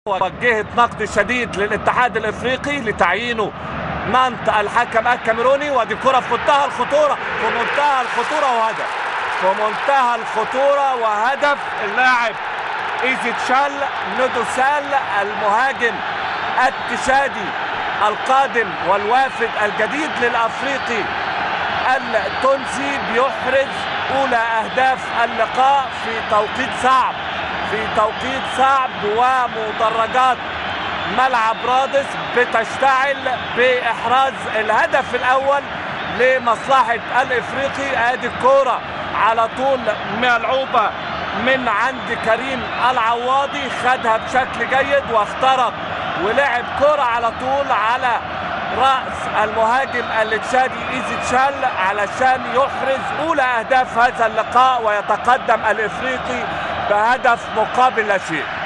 وجهت نقد شديد للاتحاد الافريقي لتعيينه مانت الحكم الكاميروني ودي كرة في منتهى الخطورة في منتهى الخطورة وهدف في منتهى الخطورة وهدف اللاعب ايزي تشال ندوسال المهاجم التشادي القادم والوافد الجديد للافريقي التونسي بيحرز اولى اهداف اللقاء في توقيت صعب في توقيت صعب ومدرجات ملعب رادس بتشتعل باحراز الهدف الاول لمصلحه الافريقي ادي الكوره على طول ملعوبه من عند كريم العواضي خدها بشكل جيد واخترق ولعب كرة على طول على رأس المهاجم التشادي ايزي تشال علشان يحرز اولى اهداف هذا اللقاء ويتقدم الافريقي بهدف مقابل لا شيء